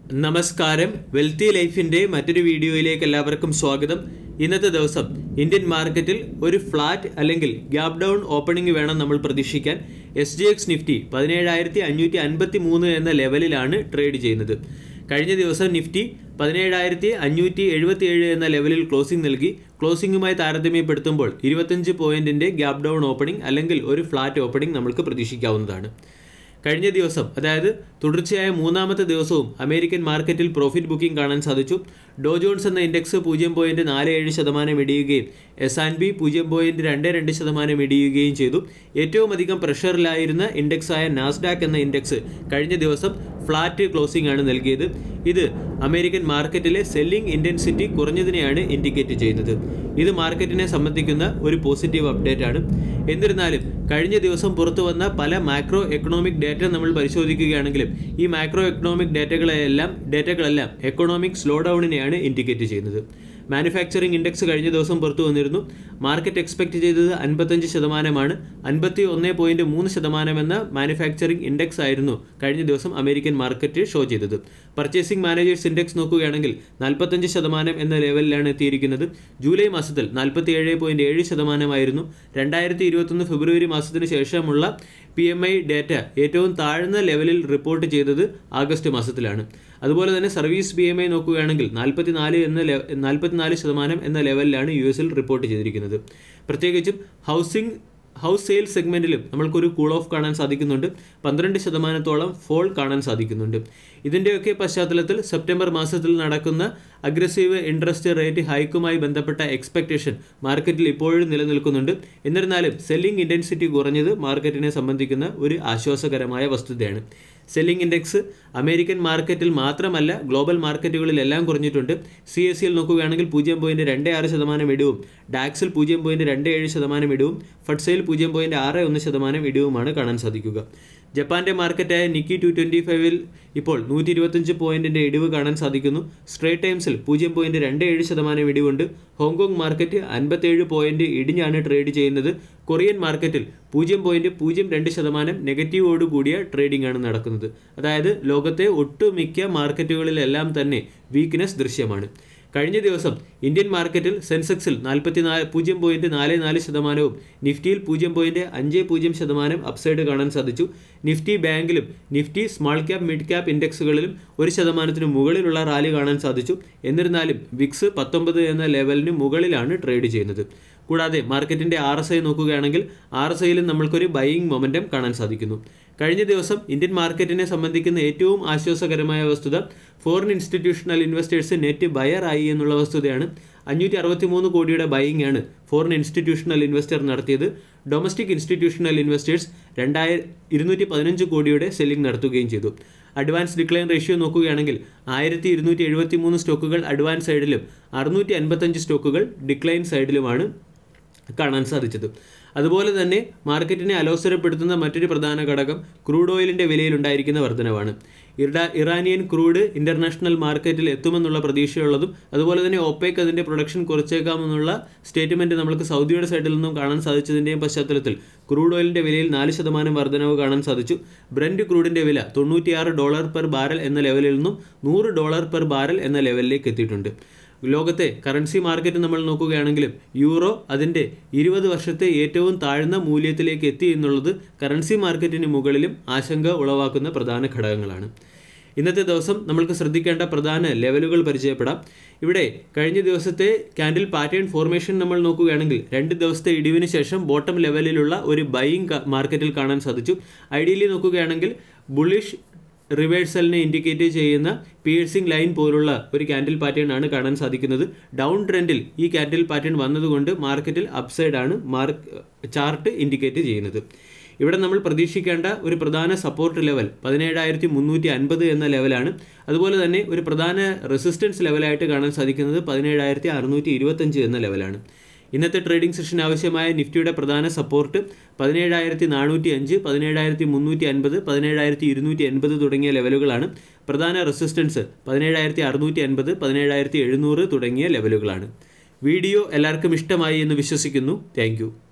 നമസ്കാരം വെൽത്തി ലൈഫിന്റെ മറ്റൊരു വീഡിയോയിലേക്ക് എല്ലാവർക്കും സ്വാഗതം ഇന്നത്തെ ദിവസം ഇന്ത്യൻ മാർക്കറ്റിൽ ഒരു ഫ്ലാറ്റ് അല്ലെങ്കിൽ ഗ്യാപ് ഡൗൺ ഓപ്പണിംഗ് വേണം നമ്മൾ പ്രതീക്ഷിക്കാൻ എസ് ജി എക്സ് നിഫ്റ്റി പതിനേഴായിരത്തി അഞ്ഞൂറ്റി അൻപത്തി മൂന്ന് എന്ന ലെവലിലാണ് ട്രേഡ് ചെയ്യുന്നത് കഴിഞ്ഞ ദിവസം നിഫ്റ്റി പതിനേഴായിരത്തി അഞ്ഞൂറ്റി എഴുപത്തി ഏഴ് എന്ന ലെവലിൽ ക്ലോസിംഗ് നൽകി ക്ലോസിംഗുമായി താരതമ്യപ്പെടുത്തുമ്പോൾ ഇരുപത്തഞ്ച് പോയിന്റിന്റെ ഗ്യാപ് ഡൗൺ ഓപ്പണിംഗ് അല്ലെങ്കിൽ ഒരു ഫ്ലാറ്റ് ഓപ്പണിംഗ് നമുക്ക് പ്രതീക്ഷിക്കാവുന്നതാണ് കഴിഞ്ഞ ദിവസം അതായത് തുടർച്ചയായ മൂന്നാമത്തെ ദിവസവും അമേരിക്കൻ മാർക്കറ്റിൽ പ്രോഫിറ്റ് ബുക്കിംഗ് കാണാൻ സാധിച്ചു ഡോ ജോൺസ് എന്ന ഇൻഡെക്സ് പൂജ്യം പോയിന്റ് നാല് ഏഴ് ശതമാനം ഇടിയുകയും എസ് ആൻഡ് ബി പൂജ്യം പോയിന്റ് രണ്ട് രണ്ട് ശതമാനം ഇടിയുകയും ചെയ്തു ഏറ്റവും അധികം പ്രഷറിലായിരുന്ന ഇൻഡെക്സായ നാസ്ഡാക്ക് എന്ന ഇൻഡെക്സ് കഴിഞ്ഞ ദിവസം ഫ്ലാറ്റ് ക്ലോസിംഗ് ആണ് നൽകിയത് ഇത് അമേരിക്കൻ മാർക്കറ്റിലെ സെല്ലിംഗ് ഇൻറ്റൻസിറ്റി കുറഞ്ഞതിനെയാണ് ഇൻഡിക്കേറ്റ് ചെയ്യുന്നത് ഇത് മാർക്കറ്റിനെ സംബന്ധിക്കുന്ന ഒരു പോസിറ്റീവ് അപ്ഡേറ്റ് ആണ് എന്നിരുന്നാലും കഴിഞ്ഞ ദിവസം പുറത്തു വന്ന പല മാക്രോ എക്കണോമിക് ഡേറ്റ നമ്മൾ പരിശോധിക്കുകയാണെങ്കിലും ഈ മാക്രോ എക്കണോമിക് ഡേറ്റകളെല്ലാം ഡേറ്റകളെല്ലാം എക്കണോമിക് സ്ലോ ഡൗണിനെയാണ് ഇൻഡിക്കേറ്റ് ചെയ്യുന്നത് മാനുഫാക്ചറിംഗ് ഇൻഡെക്സ് കഴിഞ്ഞ ദിവസം പുറത്തു വന്നിരുന്നു മാർക്കറ്റ് എക്സ്പെക്ട് ചെയ്തത് അൻപത്തഞ്ച് ശതമാനമാണ് അൻപത്തി ഒന്ന് പോയിന്റ് മൂന്ന് ശതമാനം എന്ന മാനുഫാക്ചറിംഗ് ഇൻഡെക്സ് ആയിരുന്നു കഴിഞ്ഞ ദിവസം അമേരിക്കൻ മാർക്കറ്റ് ഷോ ചെയ്തത് പർച്ചേസിംഗ് മാനേജേഴ്സ് ഇൻഡെക്സ് നോക്കുകയാണെങ്കിൽ നാൽപ്പത്തഞ്ച് ശതമാനം എന്ന ലെവലിലാണ് എത്തിയിരിക്കുന്നത് ജൂലൈ മാസത്തിൽ നാൽപ്പത്തി ഏഴ് പോയിന്റ് ഏഴ് ശതമാനമായിരുന്നു രണ്ടായിരത്തി ഇരുപത്തൊന്ന് ഫെബ്രുവരി മാസത്തിന് ശേഷമുള്ള പി എം ഐ ഡേറ്റ ഏറ്റവും താഴ്ന്ന ലെവലിൽ റിപ്പോർട്ട് ചെയ്തത് ആഗസ്റ്റ് മാസത്തിലാണ് അതുപോലെ തന്നെ സർവീസ് പി എം ഐ നോക്കുകയാണെങ്കിൽ നാൽപ്പത്തിനാല് എന്ന നാൽപ്പത്തിനാല് ശതമാനം എന്ന ലെവലിലാണ് യു എസിൽ റിപ്പോർട്ട് ചെയ്തിരിക്കുന്നത് പ്രത്യേകിച്ചും ഹൗസിംഗ് ഹൗസ് സെയിൽ സെഗ്മെന്റിലും നമ്മൾക്കൊരു കൂൾ ഓഫ് കാണാൻ സാധിക്കുന്നുണ്ട് പന്ത്രണ്ട് ശതമാനത്തോളം ഫോൾ കാണാൻ സാധിക്കുന്നുണ്ട് ഇതിൻ്റെയൊക്കെ പശ്ചാത്തലത്തിൽ സെപ്റ്റംബർ മാസത്തിൽ നടക്കുന്ന അഗ്രസീവ് ഇൻട്രസ്റ്റ് റേറ്റ് ഹൈക്കുമായി ബന്ധപ്പെട്ട എക്സ്പെക്റ്റേഷൻ മാർക്കറ്റിൽ ഇപ്പോഴും നിലനിൽക്കുന്നുണ്ട് എന്നിരുന്നാലും സെല്ലിംഗ് ഇൻറ്റൻസിറ്റി കുറഞ്ഞത് മാർക്കറ്റിനെ സംബന്ധിക്കുന്ന ഒരു ആശ്വാസകരമായ വസ്തുതയാണ് സെല്ലിംഗ് ഇൻഡെക്സ് അമേരിക്കൻ മാർക്കറ്റിൽ മാത്രമല്ല ഗ്ലോബൽ മാർക്കറ്റുകളിലെല്ലാം കുറഞ്ഞിട്ടുണ്ട് സി എസ് സിയിൽ നോക്കുകയാണെങ്കിൽ പൂജ്യം പോയിന്റ് രണ്ട് ആറ് ശതമാനം ഇടിവും ഡാക്സിൽ പൂജ്യം പോയിന്റ് രണ്ട് ഏഴ് ശതമാനം ഇടിവും ഫട്സയിൽ പൂജ്യം പോയിന്റ് ആറ് ഒന്ന് ശതമാനം ഇടിവുമാണ് കാണാൻ സാധിക്കുക ജപ്പാന്റെ മാർക്കറ്റായ നിക്കി ടു ട്വൻറ്റി ഫൈവിൽ ഇപ്പോൾ നൂറ്റി ഇരുപത്തഞ്ച് പോയിന്റിന്റെ ഇടിവ് കാണാൻ സാധിക്കുന്നു സ്ട്രേറ്റ് ടൈംസിൽ പൂജ്യം പോയിന്റ് രണ്ട് ഏഴ് ശതമാനം ഇടിവുണ്ട് ഹോങ്കോങ് മാർക്കറ്റ് അൻപത്തേഴ് പോയിന്റ് ഇടിഞ്ഞാണ് ട്രേഡ് ചെയ്യുന്നത് കൊറിയൻ മാർക്കറ്റിൽ പൂജ്യം പോയിന്റ് പൂജ്യം രണ്ട് ശതമാനം നെഗറ്റീവോട് കൂടിയ ട്രേഡിംഗ് ആണ് നടക്കുന്നത് അതായത് ലോകത്തെ ഒട്ടുമിക്ക മാർക്കറ്റുകളിലെല്ലാം തന്നെ വീക്ക്നെസ് ദൃശ്യമാണ് കഴിഞ്ഞ ദിവസം ഇന്ത്യൻ മാർക്കറ്റിൽ സെൻസെക്സിൽ നാൽപ്പത്തി നാല് പൂജ്യം പോയിന്റ് നാല് നാല് ശതമാനവും നിഫ്റ്റിയിൽ പൂജ്യം പോയിന്റ് അഞ്ച് പൂജ്യം ശതമാനം അപ്സൈഡ് കാണാൻ സാധിച്ചു നിഫ്റ്റി ബാങ്കിലും Nifty small cap mid cap ഇൻഡെക്സുകളിലും ഒരു ശതമാനത്തിന് മുകളിലുള്ള റാലി കാണാൻ സാധിച്ചു എന്നിരുന്നാലും വിക്സ് പത്തൊമ്പത് എന്ന ലെവലിന് മുകളിലാണ് ട്രേഡ് ചെയ്യുന്നത് കൂടാതെ മാർക്കറ്റിന്റെ ആർ എസ് ഐ നോക്കുകയാണെങ്കിൽ ആർ എസ് ഐയിലും നമ്മൾക്കൊരു ബൈയിങ് മൊമെന്റം കാണാൻ സാധിക്കുന്നു കഴിഞ്ഞ ദിവസം ഇന്ത്യൻ മാർക്കറ്റിനെ സംബന്ധിക്കുന്ന ഏറ്റവും ആശ്വാസകരമായ വസ്തുത foreign institutional investors net buyer ആയി എന്നുള്ള വസ്തുതയാണ് അഞ്ഞൂറ്റി അറുപത്തി മൂന്ന് കോടിയുടെ ബൈയിങ് ആണ് ഫോറിൻ ഇൻസ്റ്റിറ്റ്യൂഷണൽ ഇൻവെസ്റ്റർ നടത്തിയത് ഡൊമസ്റ്റിക് ഇൻസ്റ്റിറ്റ്യൂഷണൽ ഇൻവെസ്റ്റേഴ്സ് രണ്ടായിര ഇരുന്നൂറ്റി പതിനഞ്ച് കോടിയുടെ സെല്ലിംഗ് നടത്തുകയും ചെയ്തു അഡ്വാൻസ് ഡിക്ലൈൻ റേഷ്യോ നോക്കുകയാണെങ്കിൽ ആയിരത്തി ഇരുന്നൂറ്റി എഴുപത്തി മൂന്ന് സ്റ്റോക്കുകൾ അഡ്വാൻസ് സൈഡിലും അറുന്നൂറ്റി അൻപത്തഞ്ച് സ്റ്റോക്കുകൾ ഡിക്ലൈൻ സൈഡിലുമാണ് കാണാൻ സാധിച്ചത് അതുപോലെ തന്നെ മാർക്കറ്റിനെ അലോസരപ്പെടുത്തുന്ന മറ്റൊരു പ്രധാന ഘടകം ക്രൂഡ് ഓയിലിൻ്റെ വിലയിലുണ്ടായിരിക്കുന്ന വർധനവാണ് ഇറാ ഇറാനിയൻ ക്രൂഡ് ഇന്റർനാഷണൽ മാർക്കറ്റിൽ എത്തുമെന്നുള്ള പ്രതീക്ഷയുള്ളതും അതുപോലെ തന്നെ ഒപ്പേക്ക് അതിൻ്റെ പ്രൊഡക്ഷൻ കുറച്ചേക്കാമെന്നുള്ള സ്റ്റേറ്റ്മെൻറ്റ് നമുക്ക് സൗദിയുടെ സൈഡിൽ നിന്നും കാണാൻ സാധിച്ചതിൻ്റെയും പശ്ചാത്തലത്തിൽ ക്രൂഡ് ഓയിലിൻ്റെ വിലയിൽ നാല് ശതമാനം വർധനവ് കാണാൻ സാധിച്ചു ബ്രൻഡ് ക്രൂഡിൻ്റെ വില തൊണ്ണൂറ്റിയാറ് ഡോളർ പെർ ബാരൽ എന്ന ലെവലിൽ നിന്നും നൂറ് ഡോളർ പെർ ബാരൽ എന്ന ലെവലിലേക്ക് എത്തിയിട്ടുണ്ട് ലോകത്തെ കറൻസി മാർക്കറ്റ് നമ്മൾ നോക്കുകയാണെങ്കിലും യൂറോ അതിൻ്റെ ഇരുപത് വർഷത്തെ ഏറ്റവും താഴ്ന്ന മൂല്യത്തിലേക്ക് എത്തി എന്നുള്ളത് കറൻസി മാർക്കറ്റിന് മുകളിലും ആശങ്ക ഉളവാക്കുന്ന പ്രധാന ഘടകങ്ങളാണ് ഇന്നത്തെ ദിവസം നമ്മൾക്ക് ശ്രദ്ധിക്കേണ്ട പ്രധാന ലെവലുകൾ പരിചയപ്പെടാം ഇവിടെ കഴിഞ്ഞ ദിവസത്തെ ക്യാൻഡിൽ പാറ്റേൺ ഫോർമേഷൻ നമ്മൾ നോക്കുകയാണെങ്കിൽ രണ്ട് ദിവസത്തെ ഇടിവിന് ശേഷം ബോട്ടം ലെവലിലുള്ള ഒരു ബൈയിങ് മാർക്കറ്റിൽ കാണാൻ സാധിച്ചു ഐഡിയലി നോക്കുകയാണെങ്കിൽ ബുള്ളിഷ് റിവേഴ്സലിനെ ഇൻഡിക്കേറ്റ് ചെയ്യുന്ന പിയേഴ്സിംഗ് ലൈൻ പോലുള്ള ഒരു ക്യാൻഡിൽ പാറ്റേൺ ആണ് കാണാൻ സാധിക്കുന്നത് ഡൗൺ ട്രെൻഡിൽ ഈ ക്യാൻഡിൽ പാറ്റേൺ വന്നതുകൊണ്ട് മാർക്കറ്റിൽ അപ്സൈഡ് ആണ് മാർക്ക് ചാർട്ട് ഇൻഡിക്കേറ്റ് ചെയ്യുന്നത് ഇവിടെ നമ്മൾ പ്രതീക്ഷിക്കേണ്ട ഒരു പ്രധാന സപ്പോർട്ട് ലെവൽ പതിനേഴായിരത്തി മുന്നൂറ്റി അൻപത് എന്ന ലെവലാണ് അതുപോലെ തന്നെ ഒരു പ്രധാന റെസിസ്റ്റൻസ് ലെവലായിട്ട് കാണാൻ സാധിക്കുന്നത് പതിനേഴായിരത്തി അറുന്നൂറ്റി ഇരുപത്തഞ്ച് എന്ന ലെവലാണ് ഇന്നത്തെ ട്രേഡിംഗ് സെഷൻ ആവശ്യമായ നിഫ്റ്റിയുടെ പ്രധാന സപ്പോർട്ട് പതിനേഴായിരത്തി നാനൂറ്റി അഞ്ച് പതിനേഴായിരത്തി മുന്നൂറ്റി അൻപത് പതിനേഴായിരത്തി ഇരുന്നൂറ്റി എൺപത് തുടങ്ങിയ ലെവലുകളാണ് പ്രധാന റെസിസ്റ്റൻസ് പതിനേഴായിരത്തി അറുന്നൂറ്റി അൻപത് പതിനേഴായിരത്തി എഴുന്നൂറ് തുടങ്ങിയ ലെവലുകളാണ് വീഡിയോ എല്ലാവർക്കും ഇഷ്ടമായി എന്ന് വിശ്വസിക്കുന്നു താങ്ക്